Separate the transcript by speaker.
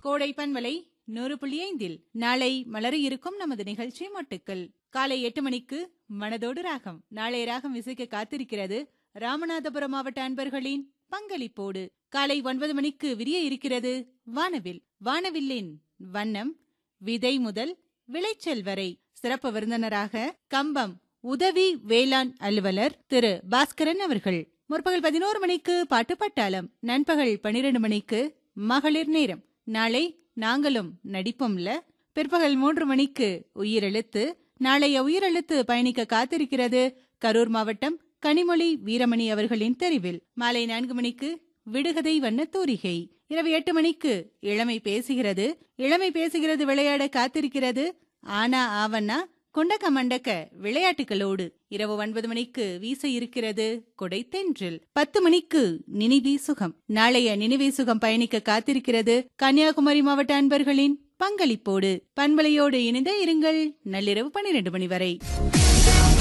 Speaker 1: கோடை பன்மலை நூறு புள்ளி ஐந்தில் நாளை மலர இருக்கும் நமது நிகழ்ச்சி மொட்டுக்கள் காலை எட்டு மணிக்கு மனதோடு ராகம் நாளை ராகம் இசைக்க காத்திருக்கிறது ராமநாதபுரம் மாவட்ட அன்பர்களின் பங்களிப்போடு காலை ஒன்பது மணிக்கு விரிய இருக்கிறது வானவில் வானவில்லின் வண்ணம் விதை முதல் விளைச்சல் வரை சிறப்பு விருந்தினராக கம்பம் உதவி வேளாண் அலுவலர் திரு பாஸ்கரன் அவர்கள் முற்பகல் பதினோரு மணிக்கு பாட்டு பட்டாளம் நண்பகல் பனிரெண்டு மணிக்கு மகளிர் நேரம் நாளை நாங்களும் நடிப்போம்ல பிற்பகல் மூன்று மணிக்கு உயிரெழுத்து நாளைய உயிரெழுத்து பயணிக்க காத்திருக்கிறது கரூர் மாவட்டம் கனிமொழி வீரமணி அவர்களின் தெரிவில் மாலை நான்கு மணிக்கு விடுகதை வண்ண தூரிகை இரவு எட்டு மணிக்கு இளமை பேசுகிறது இளமை பேசுகிறது விளையாட காத்திருக்கிறது ஆனா ஆவன்னா குண்டக்க மண்டக்க விளையாட்டுகளோடு இரவு ஒன்பது மணிக்கு வீச இருக்கிறது கொடை தென்றில் பத்து மணிக்கு நினைவே சுகம் நாளைய நினைவே சுகம் பயணிக்க காத்திருக்கிறது கன்னியாகுமரி மாவட்ட அன்பர்களின் பங்களிப்போடு பண்பலையோடு இணைந்த இருங்கள் நள்ளிரவு பன்னிரண்டு மணி வரை